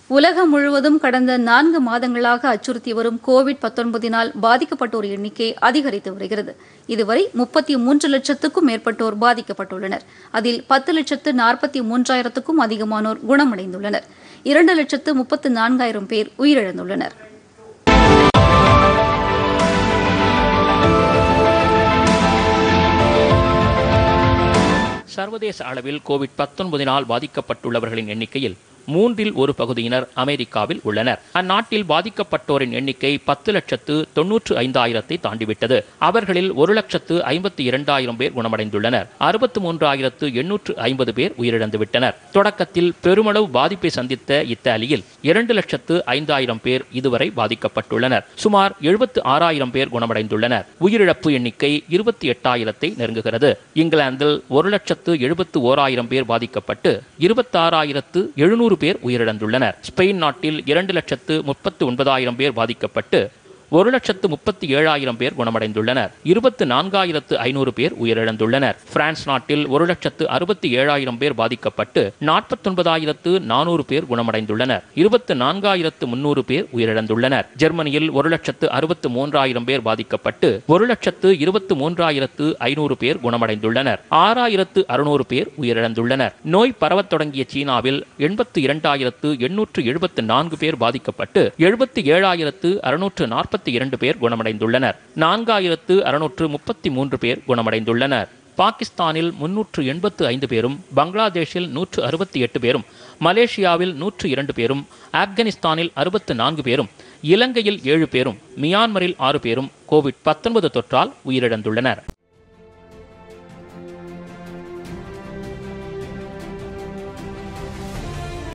உலகம் முழுவதும் கடந்த நான்கு மாதங்களாக அச்சுறுத்தி வரும் கோவிட் பத்தொன்பதினால் பாதிக்கப்பட்டோர் எண்ணிக்கை அதிகரித்து வருகிறது இதுவரை முப்பத்தி மூன்று லட்சத்துக்கும் மேற்பட்டோர் பாதிக்கப்பட்டுள்ளனர் அதில் பத்து லட்சத்து நாற்பத்தி மூன்றாயிரத்துக்கும் அதிகமானோர் குணமடைந்துள்ளனர் இரண்டு லட்சத்து முப்பத்து நான்காயிரம் பேர் உயிரிழந்துள்ளனர் சர்வதேச அளவில் கோவிட் பத்தொன்பதினால் பாதிக்கப்பட்டுள்ளவர்களின் எண்ணிக்கையில் மூன்றில் ஒரு பகுதியினர் அமெரிக்காவில் உள்ளனர் அந்நாட்டில் பாதிக்கப்பட்டோரின் எண்ணிக்கை பத்து லட்சத்து தொன்னூற்று ஐந்தாயிரத்தை தாண்டிவிட்டது அவர்களில் ஒரு லட்சத்து ஐம்பத்தி இரண்டாயிரம் பேர் குணமடைந்துள்ளனர் அறுபத்து மூன்றாயிரத்து எண்ணூற்று ஐம்பது பேர் உயிரிழந்து விட்டனர் தொடக்கத்தில் பெருமளவு பாதிப்பை சந்தித்த இத்தாலியில் இரண்டு லட்சத்து ஐந்தாயிரம் பேர் இதுவரை பாதிக்கப்பட்டுள்ளனர் சுமார் எழுபத்து ஆறாயிரம் பேர் குணமடைந்துள்ளனர் உயிரிழப்பு எண்ணிக்கை இருபத்தி எட்டாயிரத்தை நெருங்குகிறது இங்கிலாந்தில் ஒரு லட்சத்து எழுபத்து ஓராயிரம் பேர் பாதிக்கப்பட்டு இருபத்தாறாயிரத்து எழுநூறு பேர் உயிரிழந்துள்ளனர் ஸ்பெயின் நாட்டில் இரண்டு லட்சத்து முப்பத்து ஒன்பதாயிரம் பேர் பாதிக்கப்பட்டு ஒரு லட்சத்து முப்பத்தி ஏழாயிரம் பேர் குணமடைந்துள்ளனர் இருபத்து நான்காயிரத்து ஐநூறு பேர் உயிரிழந்துள்ளனர் பிரான்ஸ் நாட்டில் ஒரு லட்சத்து அறுபத்தி ஏழாயிரம் பேர் பாதிக்கப்பட்டு நாற்பத்தொன்பதாயிரத்து நானூறு பேர் குணமடைந்துள்ளனர் இருபத்து நான்காயிரத்து முன்னூறு பேர் உயிரிழந்துள்ளனர் ஜெர்மனியில் ஒரு லட்சத்து அறுபத்து மூன்றாயிரம் பேர் பாதிக்கப்பட்டு ஒரு லட்சத்து இருபத்து மூன்றாயிரத்து ஐநூறு பேர் குணமடைந்துள்ளனர் ஆறாயிரத்து அறுநூறு பேர் உயிரிழந்துள்ளனர் நோய் பரவத் தொடங்கிய சீனாவில் எண்பத்து இரண்டாயிரத்து எண்ணூற்று எழுபத்து நான்கு பேர் பாதிக்கப்பட்டு எழுபத்தி ஏழாயிரத்து அறுநூற்று நாற்பத்தி இரண்டு பேர் குணமடைந்துள்ளனர் நான்காயிரத்து அறுநூற்று முப்பத்தி மூன்று பேர் குணமடைந்துள்ளனர் பாகிஸ்தானில் முன்னூற்று எண்பத்து ஐந்து பேரும் பங்களாதேஷில் நூற்று அறுபத்தி எட்டு பேரும் மலேசியாவில் நூற்று இரண்டு பேரும் ஆப்கானிஸ்தானில் அறுபத்து நான்கு பேரும் இலங்கையில் ஏழு பேரும் மியான்மரில் ஆறு பேரும் கோவிட் பத்தொன்பது தொற்றால் உயிரிழந்துள்ளனர்